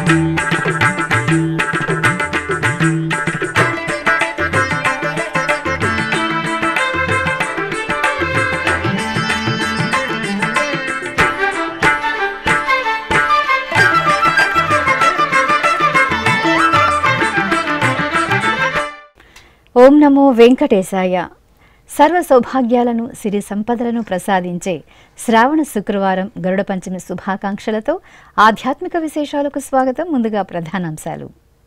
ఓం నమో వెంకటేశాయ సర్వ సౌభాగ్యాలను సిరి సంపదలను ప్రసాదించే శ్రావణ శుక్రవారం గరుడ పంచమి శుభాకాంక్షలతో ఆధ్యాత్మిక విశేషాలకు స్వాగతం ముందుగా ప్రధానాంశాలు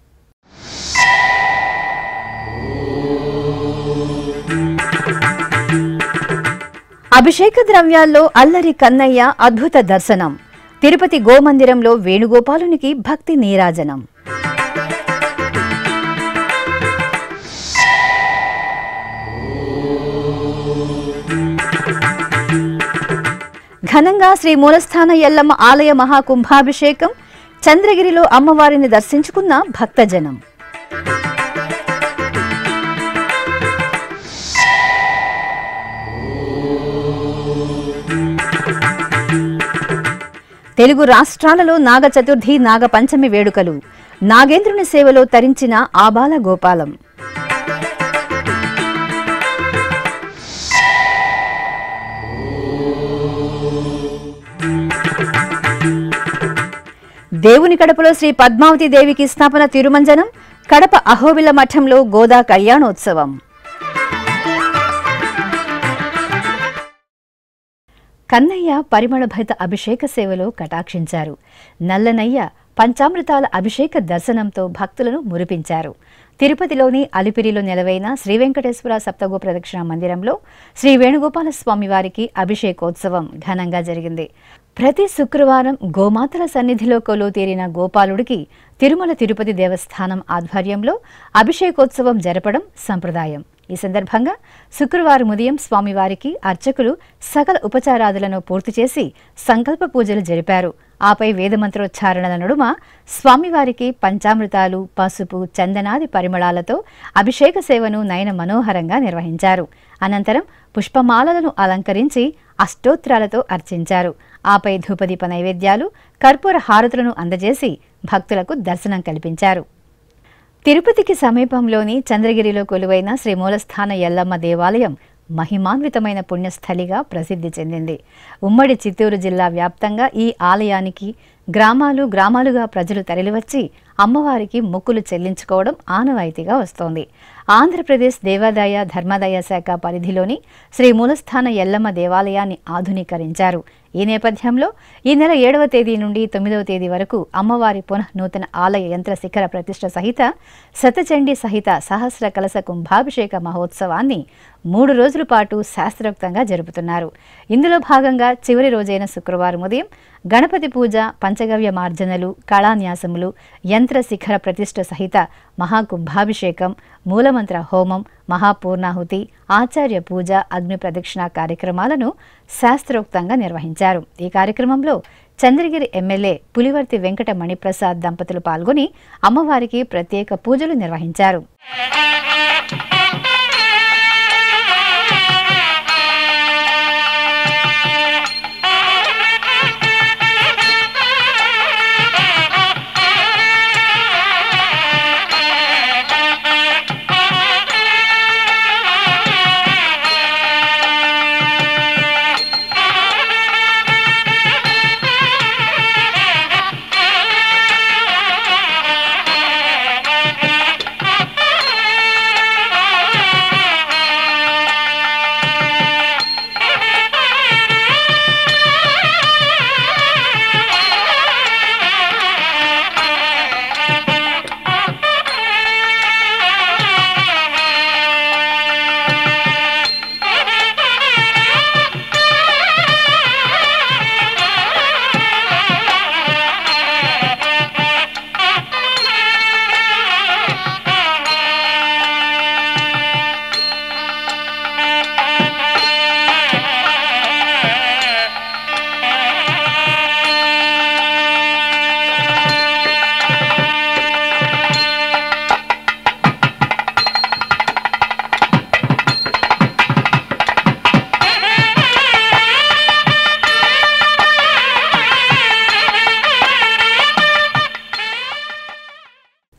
అభిషేక ద్రవ్యాల్లో అల్లరి కన్నయ్య అద్భుత దర్శనం తిరుపతి గోమందిరంలో వేణుగోపాలునికి భక్తి నీరాజనం ఘనంగా శ్రీ మూలస్థాన ఎల్లమ్మ ఆలయ మహాకుంభాభిషేకం చంద్రగిరిలో అమ్మవారిని దర్శించుకున్న భక్తజనం తెలుగు రాష్ట్రాలలో నాగ చతుర్థి నాగ పంచమి వేడుకలు నాగేంద్రుని సేవలో తరించిన ఆబాల గోపాలం దేవుని కడపలో శ్రీ పద్మావతి దేవికి స్థాపన తిరుమంజనం కడప అహోబిల మఠంలో గోదా కళ్యాణోత్సవం కన్నయ్య పరిమళభరిత అభిషేక సేవలో కటాక్షించారు నల్లనయ్య పంచామృతాల అభిషేక దర్శనంతో భక్తులను మురిపించారు తిరుపతిలోని అలిపిరిలో నెలవైన శ్రీ వెంకటేశ్వర సప్తగో ప్రదక్షిణ మందిరంలో శ్రీ వేణుగోపాల స్వామి వారికి అభిషేకోత్సవం ఘనంగా జరిగింది ప్రతి శుక్రవారం గోమాతల సన్నిధిలో కొలువు తీరిన గోపాలుడికి తిరుమల తిరుపతి దేవస్థానం ఆధ్వర్యంలో అభిషేకోత్సవం జరపడం సంప్రదాయం ఈ సందర్భంగా శుక్రవారం ఉదయం స్వామివారికి అర్చకులు సకల ఉపచారాదులను పూర్తి చేసి సంకల్ప పూజలు జరిపారు ఆపై వేదమంత్రోచ్చారణల నడుమ స్వామివారికి పంచామృతాలు పసుపు చందనాది పరిమళాలతో అభిషేక సేవను నయన మనోహరంగా నిర్వహించారు అనంతరం పుష్పమాలలను అలంకరించి అష్టోత్తరాలతో అర్చించారు ఆపై ధూపదీప నైవేద్యాలు కర్పూర హారతులను అందజేసి భక్తులకు దర్శనం కల్పించారు తిరుపతికి సమీపంలోని చంద్రగిరిలో కొలువైన శ్రీ మూలస్థాన ఎల్లమ్మ దేవాలయం మహిమాన్వితమైన పుణ్యస్థలిగా ప్రసిద్ధి చెందింది ఉమ్మడి చిత్తూరు జిల్లా వ్యాప్తంగా ఈ ఆలయానికి గ్రామాలు గ్రామాలుగా ప్రజలు తరలివచ్చి అమ్మవారికి మొక్కులు చెల్లించుకోవడం ఆనవాయితీగా వస్తోంది ఆంధ్రప్రదేశ్ దేవాదాయ ధర్మాదాయ శాఖ పరిధిలోని శ్రీ మూలస్థాన ఎల్లమ్మ దేవాలయాన్ని ఆధునీకరించారు ఈ నేపథ్యంలో ఈ నెల ఏడవ తేదీ నుండి తొమ్మిదవ తేదీ వరకు అమ్మవారి పునః నూతన ఆలయ యంత్ర శిఖర ప్రతిష్ఠ సహిత శతచండీ సహిత సహస్ర కలశ కుంభాభిషేక మహోత్సవాన్ని మూడు రోజుల పాటు శాస్త్రోక్తంగా జరుపుతున్నారు ఇందులో భాగంగా చివరి రోజైన శుక్రవారం ఉదయం గణపతి పూజ పంచగవ్య మార్జనలు కళాన్యాసములు యంత్ర శిఖర ప్రతిష్ఠ సహిత మహాకుంభాభిషేకం మూలమంత్ర హోమం మహాపూర్ణాహుతి ఆచార్య పూజ అగ్ని ప్రదక్షిణ కార్యక్రమాలను శాస్త్రోక్తంగా నిర్వహించారు ఈ కార్యక్రమంలో చంద్రగిరి ఎమ్మెల్యే పులివర్తి వెంకట మణిప్రసాద్ దంపతులు పాల్గొని అమ్మవారికి ప్రత్యేక పూజలు నిర్వహించారు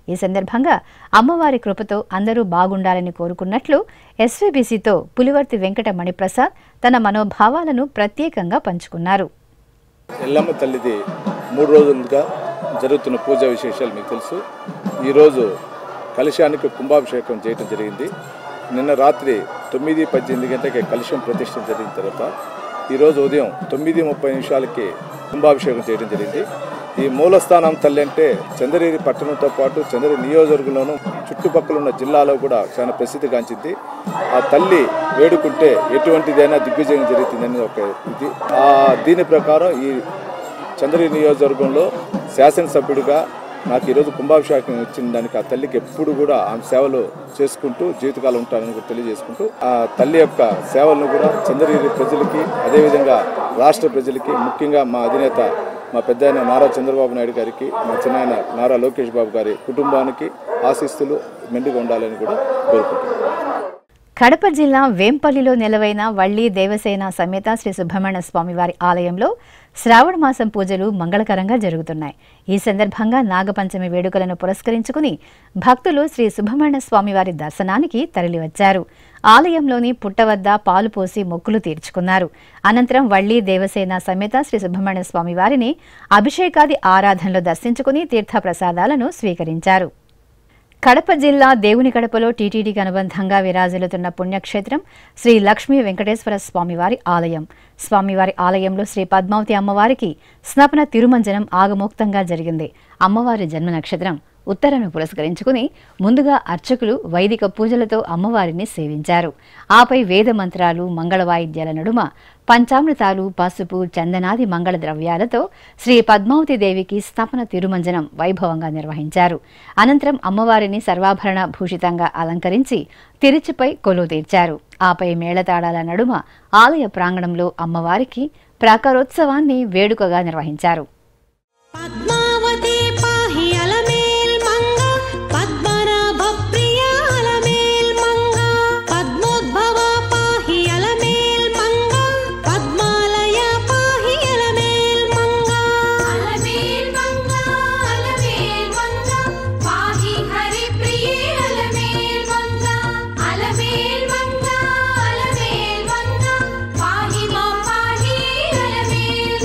ఈ సందర్భంగా అమ్మవారి కృపతో అందరూ బాగుండాలని కోరుకున్నట్లు ఎస్వీబీసీతో పులివర్తి వెంకట మణిప్రసాద్ తన మనోభావాలను ప్రత్యేకంగా పంచుకున్నారు ఎల్లమ్మ తల్లిది మూడు రోజులుగా జరుగుతున్న పూజా విశేషాలు మీకు తెలుసు ఈరోజు కలశానికి కుంభాభిషేకం చేయడం జరిగింది నిన్న రాత్రి తొమ్మిది పద్దెనిమిది గంటలకి కలశం ప్రతిష్ఠ జరిగిన తర్వాత ఈరోజు ఉదయం తొమ్మిది ముప్పై నిమిషాలకి కుంభాభిషేకం చేయడం జరిగింది ఈ మూలస్థానం తల్లి అంటే చంద్రగిరి పట్టణంతో పాటు చంద్రగిరి నియోజకవర్గంలోనూ చుట్టుపక్కల ఉన్న జిల్లాలో కూడా చాలా ప్రసిద్ధిగాంచింది ఆ తల్లి వేడుకుంటే ఎటువంటిదైనా దిగ్విజయం జరుగుతుందని ఒక ఇది ఆ దీని ప్రకారం ఈ చంద్రగిరి నియోజకవర్గంలో శాసనసభ్యుడిగా నాకు ఈరోజు కుంభాభిషేకం ఇచ్చిన దానికి ఆ తల్లికి ఎప్పుడు కూడా ఆమె సేవలు చేసుకుంటూ జీవితకాలం ఉంటానని కూడా తెలియజేసుకుంటూ ఆ తల్లి యొక్క సేవలను కూడా చంద్రగిరి ప్రజలకి అదేవిధంగా రాష్ట్ర ప్రజలకి ముఖ్యంగా మా అధినేత మా పెద్ద ఆయన నారా చంద్రబాబు నాయుడు గారికి మా చిన్నాయన నారా లోకేష్ బాబు గారి కుటుంబానికి ఆశీస్సులు మెండుగా ఉండాలని కూడా కోరుకుంటున్నాను కడప జిల్లా వేంపల్లిలో నెలవైన వల్లి దేవసేన సమేత శ్రీ సుబ్రహ్మణ్య స్వామివారి ఆలయంలో శ్రావణ మాసం పూజలు మంగళకరంగా జరుగుతున్నాయి ఈ సందర్భంగా నాగపంచమి వేడుకలను పురస్కరించుకుని భక్తులు శ్రీ సుబ్రహ్మణ్య స్వామివారి దర్శనానికి తరలివచ్చారు ఆలయంలోని పుట్ట వద్ద పాలు పోసి మొక్కులు తీర్చుకున్నారు అనంతరం వల్లి దేవసేన సమేత శ్రీ సుబ్రహ్మణ్య స్వామివారిని అభిషేకాది ఆరాధనలో దర్శించుకుని తీర్థప్రసాదాలను స్వీకరించారు కడప జిల్లా దేవుని కడపలో టీటీడీకి అనుబంధంగా విరాజిల్లుతున్న పుణ్యక్షేత్రం శ్రీ లక్ష్మీ వెంకటేశ్వర స్వామివారి ఆలయం స్వామివారి ఆలయంలో శ్రీ పద్మావతి అమ్మవారికి స్నపన తిరుమంజనం ఆగమోక్తంగా జరిగింది అమ్మవారి జన్మ నక్షత్రం ఉత్తరను పురస్కరించుకుని ముందుగా అర్చకులు వైదిక పూజలతో అమ్మవారిని సేవించారు ఆపై వేద మంత్రాలు మంగళ వాయిద్యాల నడుమ పంచామృతాలు పసుపు చందనాది మంగళ ద్రవ్యాలతో శ్రీ పద్మావతి దేవికి స్థాపన తిరుమంజనం వైభవంగా నిర్వహించారు అనంతరం అమ్మవారిని సర్వాభరణ భూషితంగా అలంకరించి తిరుచిపై కొలువు తీర్చారు ఆపై మేళతాళాల నడుమ ఆలయ ప్రాంగణంలో అమ్మవారికి ప్రాకారోత్సవాన్ని వేడుకగా నిర్వహించారు పద్మావతి పాహి అలమేల్ మంగ పద్మనాభ ప్రియ అలమేల్ మంగ పద్మోద్భవ పాహి అలమేల్ మంగ పద్మాలయ పాహి అలమేల్ మంగ అలమేల్ మంగ అలమేల్ మంగ పాహి హరి ప్రియే అలమేల్ మంగ అలమేల్ మంగ అలమేల్ మంగ పాహి మా పాహి అలమేల్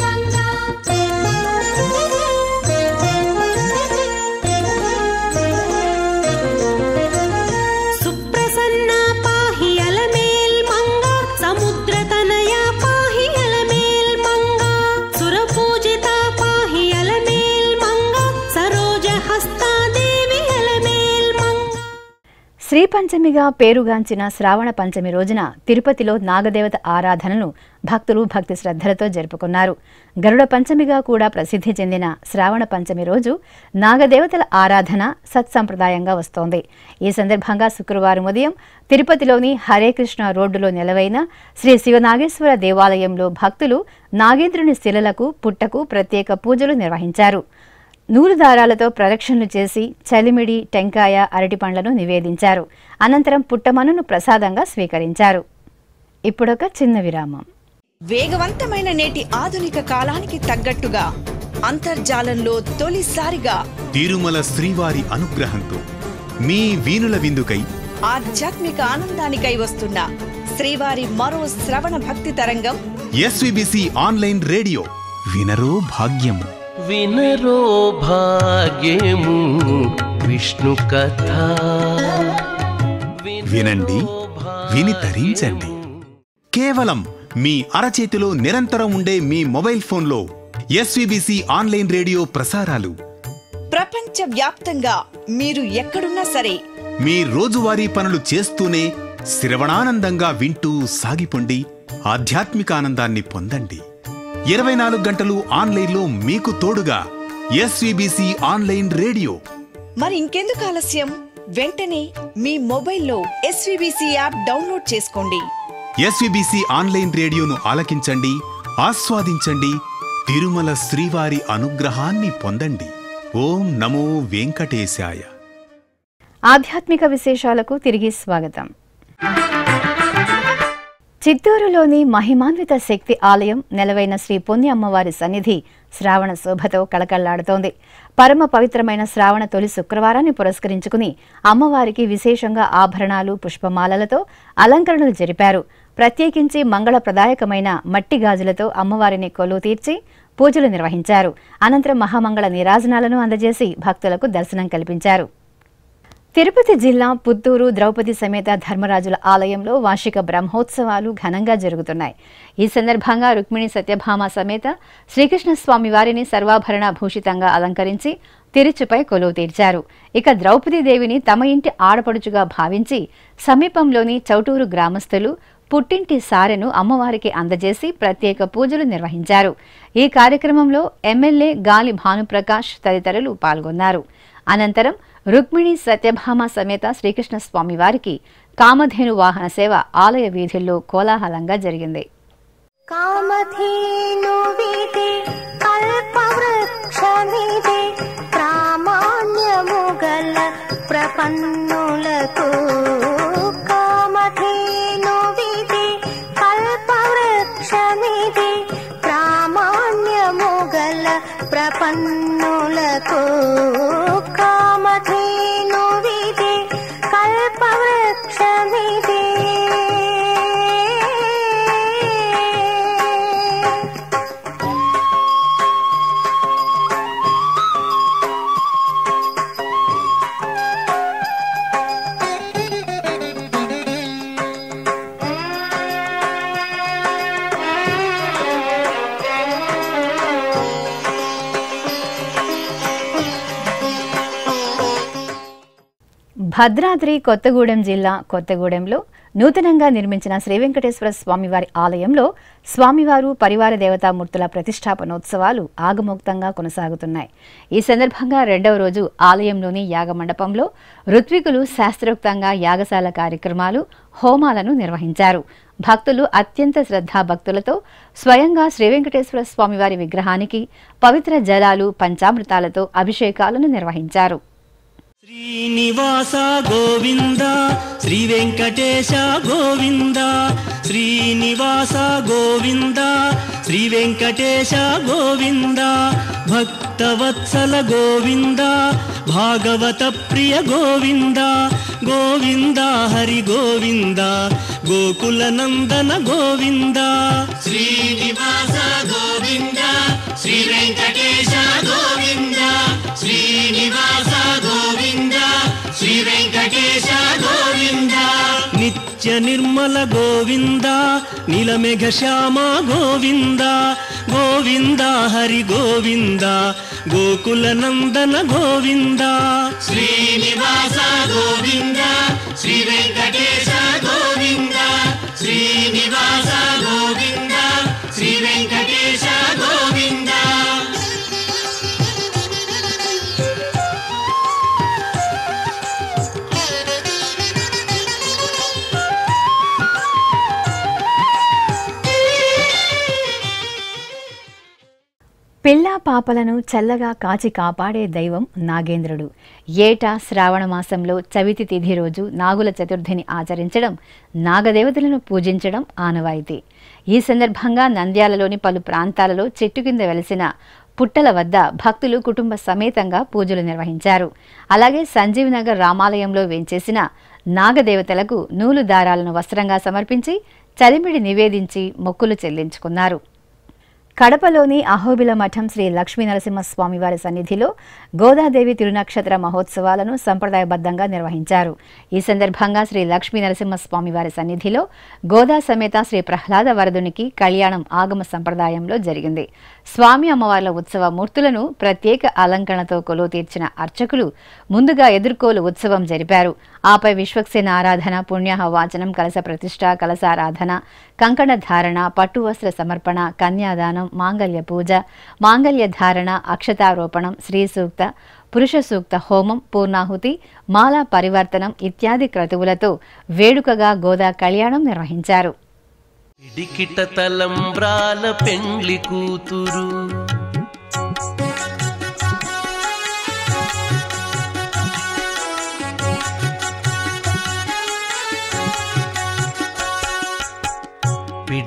సుప్రసన్న పాహి అలమేల్ మంగ సముద్ర తనయ పాహి అలమేల్ మంగ సురపూజిత పాహి అలమేల్ మంగ సరోజ హస్తాదేవి అలమేల్ మంగ శ్రీ పంచమిగా పేరుగాంచిన శ్రావణ పంచమి రోజున తిరుపతిలో నాగదేవత ఆరాధనను భక్తులు భక్తి శ్రద్ధలతో జరుపుకున్నారు గరుడ పంచమిగా కూడా ప్రసిద్ధి చెందిన శ్రావణ పంచమి రోజు నాగదేవతల ఆరాధన సత్సంప్రదాయంగా వస్తోంది ఈ సందర్భంగా శుక్రవారం ఉదయం తిరుపతిలోని హరే కృష్ణ రోడ్డులో నెలవైన శ్రీ శివనాగేశ్వర దేవాలయంలో భక్తులు నాగేంద్రుని శిలలకు పుట్టకు ప్రత్యేక పూజలు నిర్వహించారు నూలు దారాలతో ప్రదక్షిణలు చేసి చలిమిడి టెంకాయ అరటి పండ్లను నివేదించారు అనంతరం పుట్టమనును ప్రసాదంగా స్వీకరించారు ఇప్పుడొక చిన్న విరామం వేగవంతమైన నేటి ఆధునిక కాలానికి తగ్గట్టుగా అంతర్జాలంలో తొలిసారిగా తిరుమల శ్రీవారి అనుగ్రహంతో మీ వీణుల విందుకై ఆధ్యాత్మిక ఆనందానికై వస్తున్న శ్రీవారి మరో శ్రవణ భక్తి తరంగం ఎస్విబిసి ఆన్లైన్ రేడియో వినరో భాగ్యము వినరో భాగ్యము విష్ణు కథ వినండి విని తరించండి కేవలం మీ అరచేతిలో నిరంతరం ఉండే మీ మొబైల్ ఫోన్లో ఎస్విబిసి ఆన్లైన్ రేడియో ప్రసారాలు ప్రపంచ వ్యాప్తంగా మీరు ఎక్కడున్నా సరే మీ రోజువారీ పనులు చేస్తూనే శ్రవణానందంగా వింటూ సాగిపొండి ఆధ్యాత్మిక ఆనందాన్ని పొందండి ఇరవై నాలుగు గంటలు ఆన్లైన్లో మీకు తోడుగా ఎస్విబిసి ఆన్లైన్ రేడియో మరి ఇంకెందుకు ఆలస్యం వెంటనే మీ మొబైల్లో ఎస్వీబీసీ యాప్ డౌన్లోడ్ చేసుకోండి ఎస్విబిసి ఆన్లైన్ రేడియోను ఆలకించండి ఆస్వాదించండి తిరుమల శ్రీవారి అనుగ్రహాన్ని పొందండి ఓం నమో వెంకటేశాయ ఆధ్యాత్మిక విశేషాలకు తిరిగి స్వాగతం చిత్తూరులోని మహిమాన్విత శక్తి ఆలయం నెలవైన శ్రీ పొన్ని అమ్మవారి సన్నిధి శ్రావణ శోభతో కళకళ్లాడుతోంది పరమ పవిత్రమైన శ్రావణ తొలి శుక్రవారాన్ని పురస్కరించుకుని అమ్మవారికి విశేషంగా ఆభరణాలు పుష్పమాలలతో అలంకరణలు జరిపారు ప్రత్యేకించి మంగళప్రదాయకమైన మట్టి గాజులతో అమ్మవారిని కొలువు తీర్చి పూజలు నిర్వహించారు అనంతరం మహామంగళ నీరాజనాలను అందజేసి భక్తులకు దర్శనం కల్పించారు తిరుపతి జిల్లా పుత్తూరు ద్రౌపది సమేత ధర్మరాజుల ఆలయంలో వార్షిక బ్రహ్మోత్సవాలు ఘనంగా జరుగుతున్నాయి ఈ సందర్భంగా రుక్మిణి సత్యభామ సమేత శ్రీకృష్ణ స్వామి వారిని సర్వాభరణ భూషితంగా అలంకరించి తిరుచుపై కొలువు తీర్చారు ఇక ద్రౌపదీదేవిని తమ ఇంటి ఆడపడుచుగా భావించి సమీపంలోని చౌటూరు గ్రామస్తులు పుట్టింటి సారెను అమ్మవారికి అందజేసి ప్రత్యేక పూజలు నిర్వహించారు ఈ కార్యక్రమంలో ఎమ్మెల్యే గాలి భానుప్రకాష్ తదితరులు పాల్గొన్నారు అనంతరం రుక్మిణి సత్యభామ సమేత శ్రీకృష్ణ స్వామి వారికి కామధేను వాహన సేవ ఆలయ వీధుల్లో కోలాహలంగా జరిగింది కామధేను విదే కల్పవృక్షమిదే ప్రామాణ్యము గల ప్రపన్నులకు కామధేను విదే కల్పవృక్షమిదే ప్రామాణ్యము గల ప్రపన్నులకు కామధేను విదే కల్పవృక్షమిదే భద్రాద్రి కొత్తగూడెం జిల్లా కొత్తగూడెంలో నూతనంగా నిర్మించిన శ్రీ వెంకటేశ్వర స్వామివారి ఆలయంలో స్వామివారు పరివార దేవతామూర్తుల ప్రతిష్టాపనోత్సవాలు ఆగమోక్తంగా కొనసాగుతున్నాయి ఈ సందర్భంగా రెండవ రోజు ఆలయంలోని యాగమండపంలో ఋత్వికులు శాస్త్రోక్తంగా యాగశాల కార్యక్రమాలు హోమాలను నిర్వహించారు భక్తులు అత్యంత శ్రద్ధాభక్తులతో స్వయంగా శ్రీ వెంకటేశ్వర స్వామివారి విగ్రహానికి పవిత్ర జలాలు పంచామృతాలతో అభిషేకాలను నిర్వహించారు శ్రీనివాస గోవింద శ్రీ వెంకటేశ గోవింద శ్రీనివాస గోవింద శ్రీ వెంకటేశ గోవింద భక్తవత్సల గోవింద భాగవత ప్రియ గోవింద గోవింద హరి గోవింద గోకుల నందన గోవింద శ్రీనివాస గోవింద శ్రీ వెంకటేశ గోవింద శ్రీనివాస గోవింద శ్రీ వెంకటేశ గోవింద నిత్య నిర్మల గోవింద నీలమేఘ శ్యామ గోవింద గోవింద హరి గోవింద గోకుల నందన గోవింద శ్రీనివాస గోవింద శ్రీ వెంకటేశ గోవింద శ్రీనివాస గోవింద శ్రీ వెంకటేశ గోవింద పిల్లా పాపలను చల్లగా కాచి కాపాడే దైవం నాగేంద్రుడు ఏటా శ్రావణ మాసంలో చవితి తిథి రోజు నాగుల చతుర్థిని ఆచరించడం నాగదేవతలను పూజించడం ఆనవాయితీ ఈ సందర్భంగా నంద్యాలలోని పలు ప్రాంతాలలో చెట్టు కింద వెలిసిన పుట్టల వద్ద భక్తులు కుటుంబ సమేతంగా పూజలు నిర్వహించారు అలాగే సంజీవనగర్ రామాలయంలో వేంచేసిన నాగదేవతలకు నూలు దారాలను వస్త్రంగా సమర్పించి చలిమిడి నివేదించి మొక్కులు చెల్లించుకున్నారు కడపలోని అహోబిల మఠం శ్రీ లక్ష్మీ నరసింహస్వామి వారి సన్నిధిలో గోదాదేవి తిరునక్షత్ర మహోత్సవాలను సంప్రదాయబద్ధంగా నిర్వహించారు ఈ సందర్భంగా శ్రీ లక్ష్మీ నరసింహస్వామి వారి సన్నిధిలో గోదా సమేత శ్రీ ప్రహ్లాద వరదునికి కళ్యాణం ఆగమ సంప్రదాయంలో జరిగింది స్వామి అమ్మవార్ల ఉత్సవ మూర్తులను ప్రత్యేక అలంకరణతో కొలువు తీర్చిన అర్చకులు ముందుగా ఎదుర్కోలు ఉత్సవం జరిపారు ఆపై విశ్వక్సేన ఆరాధన పుణ్యాహ వాచనం కలస ప్రతిష్ట కలసారాధన కంకణ ధారణ పట్టు వస్త్ర సమర్పణ కన్యాదానం మాంగళ్య పూజ మాంగళ్య ధారణ అక్షతారోపణం శ్రీ సూక్త పురుష సూక్త హోమం పూర్ణాహుతి మాలా పరివర్తనం ఇత్యాది క్రతువులతో వేడుకగా గోదా కళ్యాణం నిర్వహించారు ఇడికిట తలంబ్రాల పెండ్లి కూతురు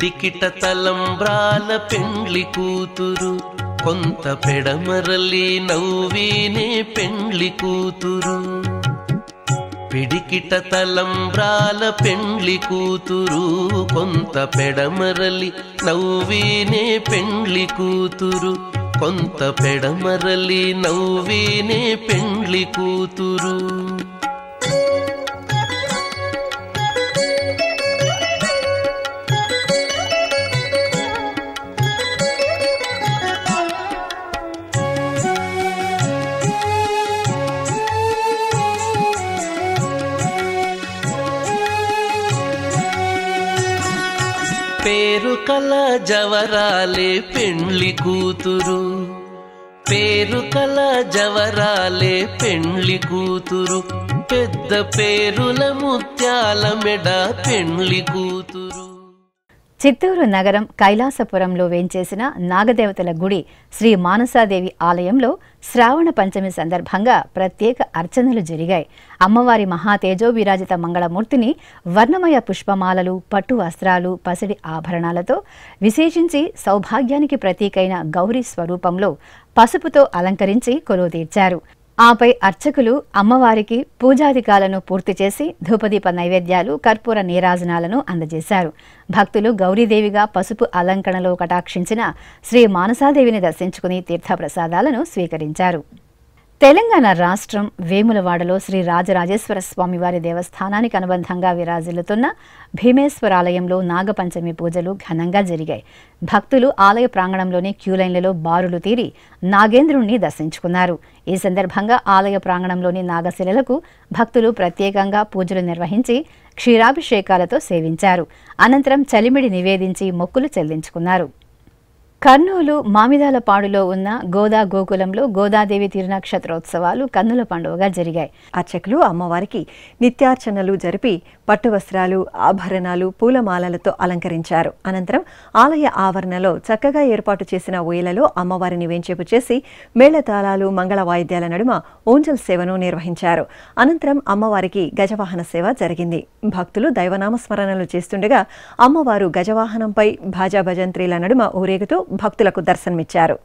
పిడికిట తలంబ్రాల పెండ్లి కూతురు కొంత పెడమరలి నవ్వీనే పెండ్లి కూతురు పిడికిట తలంబ్రాల పెండ్లి కూతురు కొంత పెడమరలి నవ్వీనే పెండ్లి కూతురు కొంత పెడమరలి నవ్వీనే పెండ్లి కూతురు పేరు కల జవరాలే పెండ్లి కూతురు పేరు కల జవరాలే పెండ్లి కూతురు పెద్ద పేరుల ముత్యాల మెడ పెండ్లి కూతురు చిత్తూరు నగరం కైలాసపురంలో వేంచేసిన నాగదేవతల గుడి శ్రీ మానసాదేవి ఆలయంలో శ్రావణ పంచమి సందర్భంగా ప్రత్యేక అర్చనలు జరిగాయి అమ్మవారి మహాతేజో విరాజిత మంగళమూర్తిని వర్ణమయ పుష్పమాలలు పట్టు వస్త్రాలు పసిడి ఆభరణాలతో విశేషించి సౌభాగ్యానికి ప్రతీకైన గౌరీ స్వరూపంలో పసుపుతో అలంకరించి కొలువు తీర్చారు ఆపై అర్చకులు అమ్మవారికి పూజాధికాలను పూర్తి చేసి ధూపదీప నైవేద్యాలు కర్పూర నీరాజనాలను అందజేశారు భక్తులు గౌరీదేవిగా పసుపు అలంకరణలో కటాక్షించిన శ్రీ మానసాదేవిని దర్శించుకుని తీర్థప్రసాదాలను స్వీకరించారు తెలంగాణ రాష్ట్రం వేములవాడలో శ్రీ రాజరాజేశ్వర స్వామివారి దేవస్థానానికి అనుబంధంగా విరాజిల్లుతున్న భీమేశ్వరాలయంలో నాగపంచమి పూజలు ఘనంగా జరిగాయి భక్తులు ఆలయ ప్రాంగణంలోని క్యూలైన్లలో బారులు తీరి నాగేంద్రుణ్ణి దర్శించుకున్నారు ఈ సందర్భంగా ఆలయ ప్రాంగణంలోని నాగశిలలకు భక్తులు ప్రత్యేకంగా పూజలు నిర్వహించి క్షీరాభిషేకాలతో సేవించారు అనంతరం చలిమిడి నివేదించి మొక్కులు చెల్లించుకున్నారు కర్నూలు మామిదాలపాడులో ఉన్న గోదా గోకులంలో గోదాదేవి తిరునక్షత్రోత్సవాలు కన్నుల పండుగగా జరిగాయి అర్చకులు అమ్మవారికి నిత్యార్చనలు జరిపి పట్టు వస్త్రాలు ఆభరణాలు పూలమాలలతో అలంకరించారు అనంతరం ఆలయ ఆవరణలో చక్కగా ఏర్పాటు చేసిన ఊయలలో అమ్మవారిని వెంచేపు చేసి మేళతాళాలు మంగళ వాయిద్యాల నడుమ ఓంజల్ సేవను నిర్వహించారు అనంతరం అమ్మవారికి గజవాహన సేవ జరిగింది భక్తులు దైవనామ స్మరణలు చేస్తుండగా అమ్మవారు గజవాహనంపై భాజా భజంత్రీల నడుమ ఊరేగుతూ భక్తులకు దర్శనమిచ్చారు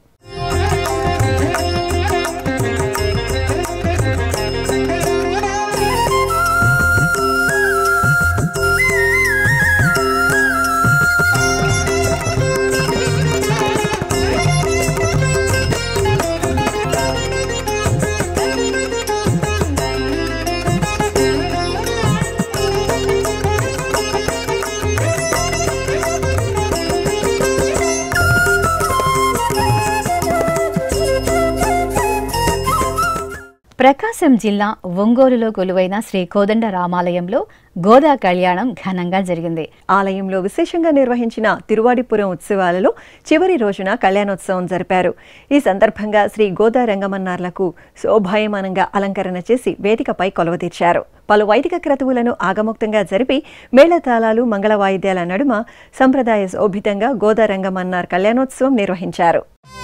ప్రకాశం జిల్లా ఒంగోలులో కొలువైన శ్రీ కోదండ రామాలయంలో గోదా కళ్యాణం ఘనంగా జరిగింది ఆలయంలో విశేషంగా నిర్వహించిన తిరువాడిపురం ఉత్సవాలలో చివరి రోజున కళ్యాణోత్సవం జరిపారు ఈ సందర్భంగా శ్రీ గోదా రంగమన్నార్లకు శోభాయమానంగా అలంకరణ చేసి వేదికపై కొలవతీర్చారు పలు వైదిక క్రతువులను ఆగముక్తంగా జరిపి మేళతాళాలు మంగళ వాయిద్యాల నడుమ సంప్రదాయ శోభితంగా గోదా రంగమన్నార్ కళ్యాణోత్సవం నిర్వహించారు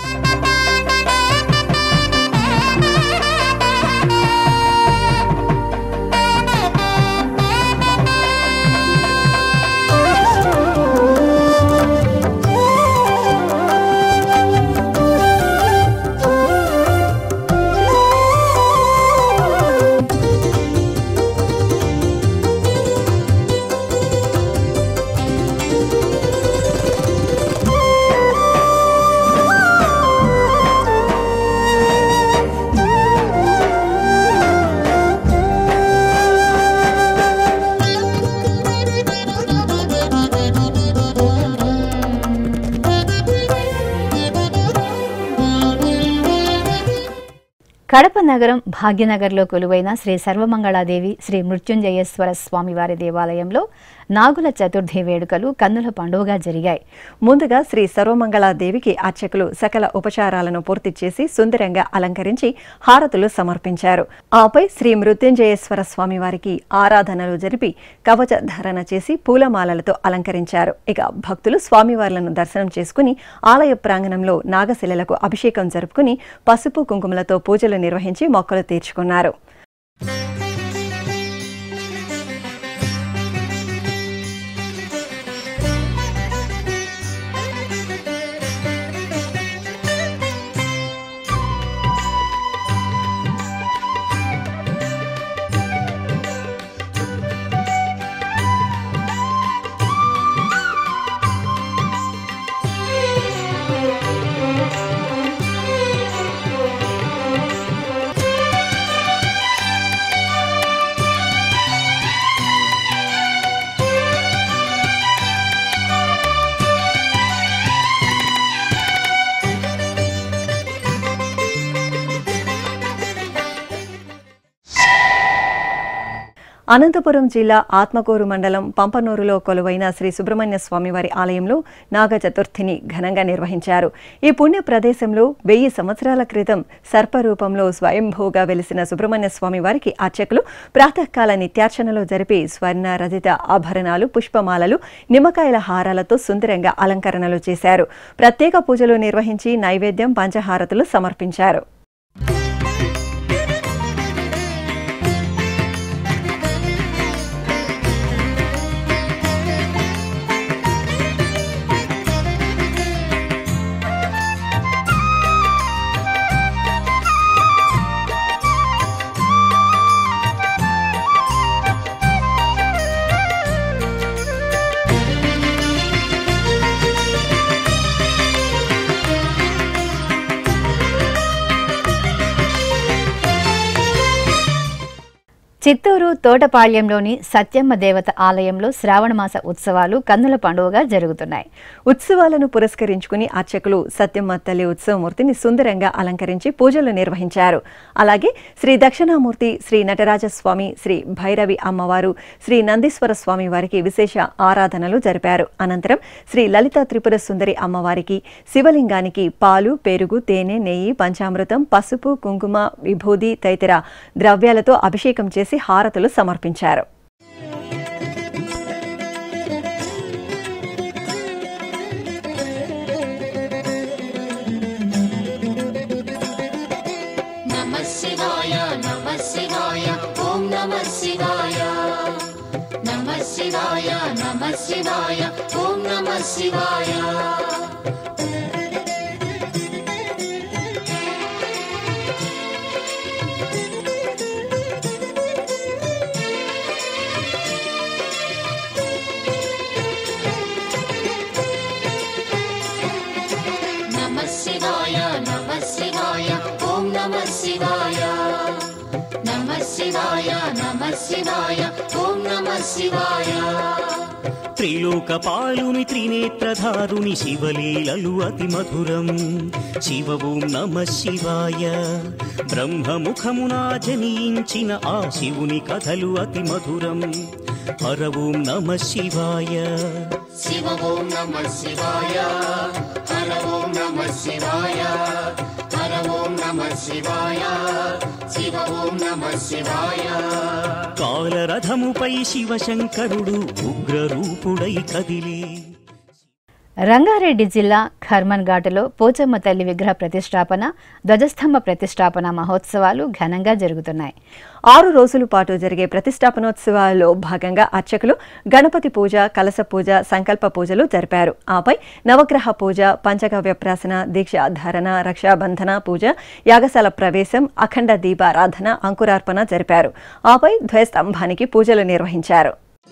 కడప నగరం భాగ్యనగర్లో కొలువైన శ్రీ సర్వమంగళాదేవి శ్రీ మృత్యుంజయేశ్వర స్వామివారి దేవాలయంలో నాగుల చతుర్థి వేడుకలు కన్నుల పండుగగా జరిగాయి ముందుగా శ్రీ సర్వమంగళాదేవికి అర్చకులు సకల ఉపచారాలను పూర్తి చేసి సుందరంగా అలంకరించి హారతులు సమర్పించారు ఆపై శ్రీ మృత్యుంజయేశ్వర స్వామి వారికి ఆరాధనలు జరిపి కవచ ధారణ చేసి పూలమాలలతో అలంకరించారు ఇక భక్తులు స్వామివార్లను దర్శనం చేసుకుని ఆలయ ప్రాంగణంలో నాగశిలలకు అభిషేకం జరుపుకుని పసుపు కుంకుమలతో పూజలు నిర్వహించి మొక్కలు తీర్చుకున్నారు అనంతపురం జిల్లా ఆత్మకూరు మండలం పంపనూరులో కొలువైన శ్రీ సుబ్రహ్మణ్య స్వామివారి ఆలయంలో నాగ చతుర్థిని ఘనంగా నిర్వహించారు ఈ పుణ్య ప్రదేశంలో వెయ్యి సంవత్సరాల క్రితం సర్పరూపంలో స్వయంభూగా వెలిసిన సుబ్రహ్మణ్య స్వామి వారికి అర్చకులు ప్రాతకాల నిత్యార్చనలో జరిపి స్వర్ణ రజిత ఆభరణాలు పుష్పమాలలు నిమ్మకాయల హారాలతో సుందరంగా అలంకరణలు చేశారు ప్రత్యేక పూజలు నిర్వహించి నైవేద్యం పంచహారతులు సమర్పించారు చిత్తూరు తోటపాళ్యంలోని సత్యమ్మ దేవత ఆలయంలో శ్రావణమాస ఉత్సవాలు కన్నుల పండుగగా జరుగుతున్నాయి ఉత్సవాలను పురస్కరించుకుని అర్చకులు సత్యమ్మ తల్లి ఉత్సవమూర్తిని సుందరంగా అలంకరించి పూజలు నిర్వహించారు అలాగే శ్రీ దక్షిణామూర్తి శ్రీ నటరాజస్వామి శ్రీ భైరవి అమ్మవారు శ్రీ నందీశ్వర స్వామి వారికి విశేష ఆరాధనలు జరిపారు అనంతరం శ్రీ లలిత త్రిపుర సుందరి అమ్మవారికి శివలింగానికి పాలు పెరుగు తేనె నెయ్యి పంచామృతం పసుపు కుంకుమ విభూది తదితర ద్రవ్యాలతో అభిషేకం చేసి హారతులు సమర్పించారు నమ శివాయ నమ శివాయ ఓం నమ శివాయ నమ శివాయ నమ శివాయ ఓం నమ శివాయ నమ శివాయ నమ శివాయ ఓం నమ శివాయ నమ శివాయ నమ శివాయ ఓం నమ శివాయ త్రిలోకపాలుని త్రినేత్రధారుని శివలీలలు అతి మధురం శివ ఓం నమ శివాయ బ్రహ్మముఖమునా జనించిన ఆ శివుని కథలు అతి మధురం హర ఓం నమ శివాయ శివ ఓం నమ శివాయ హర ఓం నమ శివాయ హర ఓం నమ శివాయ శివ ఓం నమ శివాయ కాలరథముపై శివశంకరుడు ఉగ్రరూపుడై కదిలి రంగారెడ్డి జిల్లా ఖర్మన్ ఘాటులో పోచమ్మ తల్లి విగ్రహ ప్రతిష్టాపన ధ్వజస్తంభ ప్రతిష్టాపన మహోత్సవాలు ఘనంగా జరుగుతున్నాయి ఆరు రోజుల పాటు జరిగే ప్రతిష్టాపనోత్సవాల్లో భాగంగా అర్చకులు గణపతి పూజ కలస పూజ సంకల్ప పూజలు జరిపారు ఆపై నవగ్రహ పూజ పంచగవ్య ప్రాసన దీక్ష ధారణ రక్షాబంధన పూజ యాగశాల ప్రవేశం అఖండ దీపారాధన అంకురార్పణ జరిపారు ఆపై ధ్వజస్తంభానికి పూజలు నిర్వహించారు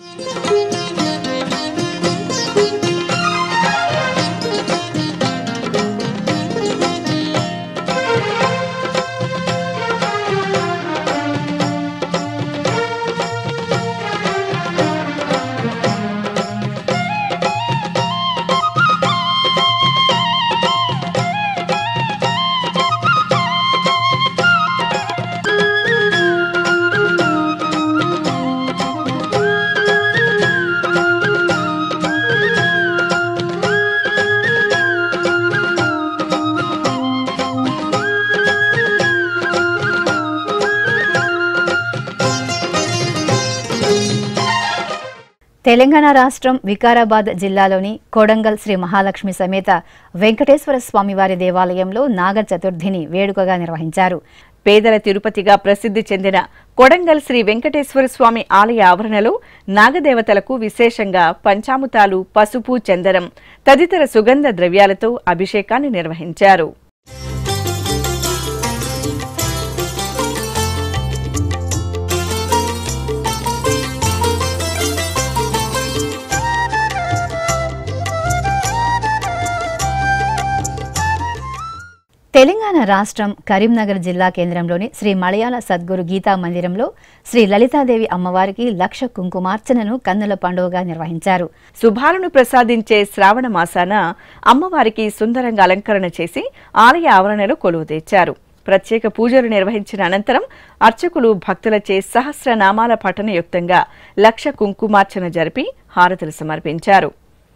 తెలంగాణ రాష్ట్రం వికారాబాద్ జిల్లాలోని కోడంగల్ శ్రీ మహాలక్ష్మి సమేత వెంకటేశ్వర స్వామివారి దేవాలయంలో నాగ చతుర్థిని వేడుకగా నిర్వహించారు పేదల తిరుపతిగా ప్రసిద్ధి చెందిన కొడంగల్ శ్రీ వెంకటేశ్వర స్వామి ఆలయ ఆవరణలో నాగదేవతలకు విశేషంగా పంచాముతాలు పసుపు చందనం తదితర సుగంధ ద్రవ్యాలతో అభిషేకాన్ని నిర్వహించారు తెలంగాణ రాష్ట్రం కరీంనగర్ జిల్లా కేంద్రంలోని శ్రీ మలయాళ సద్గురు గీతా మందిరంలో శ్రీ లలితాదేవి అమ్మవారికి లక్ష కుంకుమార్చనను కన్నుల పండుగగా నిర్వహించారు శుభాలను ప్రసాదించే శ్రావణ మాసాన అమ్మవారికి సుందరంగా అలంకరణ చేసి ఆలయ ఆవరణలో కొలువు తెచ్చారు ప్రత్యేక పూజలు నిర్వహించిన అనంతరం అర్చకులు భక్తులచే సహస్రనామాల పఠనయుక్తంగా లక్ష కుంకుమార్చన జరిపి హారతులు సమర్పించారు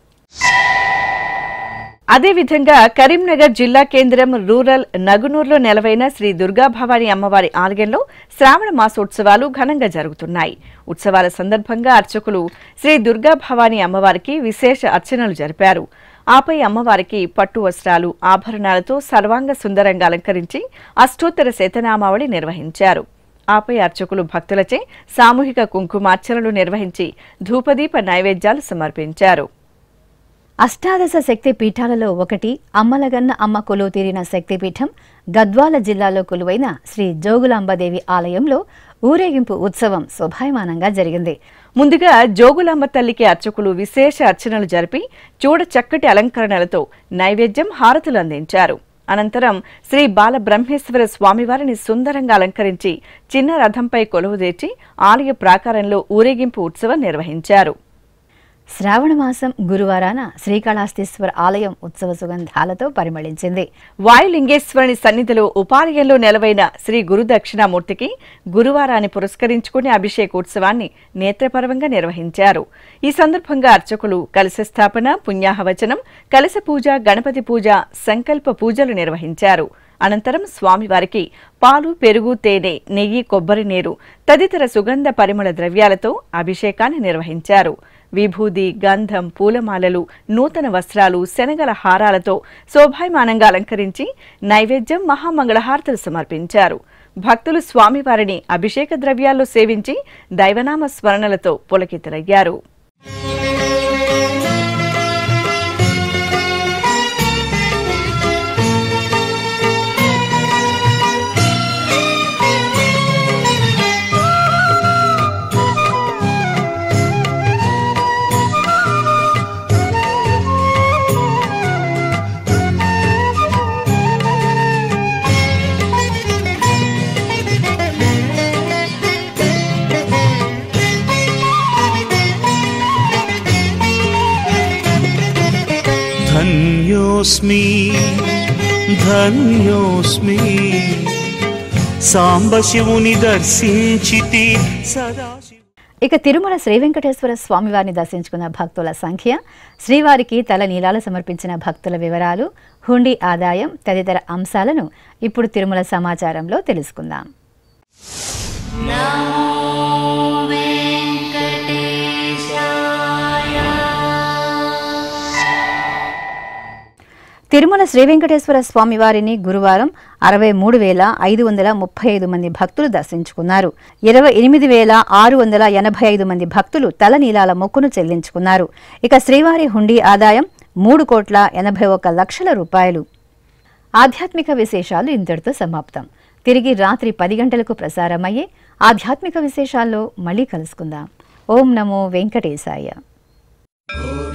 అదేవిధంగా కరీంనగర్ జిల్లా కేంద్రం రూరల్ నగునూరులో నెలవైన శ్రీ దుర్గా భవానీ అమ్మవారి ఆలయంలో శ్రావణ మాసోత్సవాలు ఘనంగా జరుగుతున్నాయి ఉత్సవాల సందర్భంగా అర్చకులు శ్రీ దుర్గా భవానీ అమ్మవారికి విశేష అర్చనలు జరిపారు ఆపై అమ్మవారికి పట్టు వస్త్రాలు ఆభరణాలతో సర్వాంగ సుందరంగా అలంకరించి అష్టోత్తర శతనామావళి నిర్వహించారు ఆపై అర్చకులు భక్తులచే సామూహిక కుంకుమార్చనలు నిర్వహించి ధూపదీప నైవేద్యాలు సమర్పించారు అష్టాదశ శక్తి పీఠాలలో ఒకటి అమ్మలగన్న అమ్మ కొలువు తీరిన శక్తిపీఠం గద్వాల జిల్లాలో కొలువైన శ్రీ జోగులాంబదేవి ఆలయంలో ఊరేగింపు ఉత్సవం శోభాయమానంగా జరిగింది ముందుగా జోగులాంబ తల్లికి అర్చకులు విశేష అర్చనలు జరిపి చూడ చక్కటి అలంకరణలతో నైవేద్యం హారతులు అందించారు అనంతరం శ్రీ బాల బ్రహ్మేశ్వర స్వామివారిని సుందరంగా అలంకరించి చిన్న రథంపై కొలువుదీర్చి ఆలయ ప్రాకారంలో ఊరేగింపు ఉత్సవం నిర్వహించారు శ్రావణమాసం గురువారాన శ్రీకాళహస్తీశ్వర ఆలయం ఉత్సవ సుగంధాలతో పరిమళించింది వాయులింగేశ్వరుని సన్నిధిలో ఉపాలయంలో నెలవైన శ్రీ గురు దక్షిణామూర్తికి గురువారాన్ని పురస్కరించుకుని అభిషేకోత్సవాన్ని నేత్రపర్వంగా నిర్వహించారు ఈ సందర్భంగా అర్చకులు కలశ స్థాపన పుణ్యాహవచనం కలశ పూజ గణపతి పూజ సంకల్ప పూజలు నిర్వహించారు అనంతరం స్వామివారికి పాలు పెరుగు తేనె నెయ్యి కొబ్బరి నీరు తదితర సుగంధ పరిమళ ద్రవ్యాలతో అభిషేకాన్ని నిర్వహించారు విభూది గంధం పూలమాలలు నూతన వస్త్రాలు శనగల హారాలతో శోభాయమానంగా అలంకరించి నైవేద్యం మహామంగళహారతులు సమర్పించారు భక్తులు స్వామివారిని అభిషేక ద్రవ్యాల్లో సేవించి దైవనామ స్మరణలతో పులకితులయ్యారు ధన్యోస్మి ధన్యోస్మి సాంబశివుని దర్శించితి సదా ఇక తిరుమల శ్రీ వెంకటేశ్వర స్వామివారిని దర్శించుకున్న భక్తుల సంఖ్య శ్రీవారికి తల నీలాలు సమర్పించిన భక్తుల వివరాలు హుండీ ఆదాయం తదితర అంశాలను ఇప్పుడు తిరుమల సమాచారంలో తెలుసుకుందాం తిరుమల శ్రీ వెంకటేశ్వర స్వామివారిని గురువారం అరవై మూడు వేల ఐదు వందల ముప్పై ఐదు మంది భక్తులు దర్శించుకున్నారు ఇరవై ఎనిమిది వేల ఆరు వందల ఎనభై ఐదు మంది భక్తులు తలనీలాల మొక్కును చెల్లించుకున్నారు ఇక శ్రీవారి హుండీ ఆదాయం మూడు కోట్ల ఎనభై ఒక్క లక్షల రూపాయలు ఆధ్యాత్మిక విశేషాలు ఇంతటితో సమాప్తం తిరిగి రాత్రి పది గంటలకు ప్రసారమయ్యే ఆధ్యాత్మిక విశేషాల్లో మళ్ళీ కలుసుకుందాం ఓం నమో వెంకటేశాయ ఓం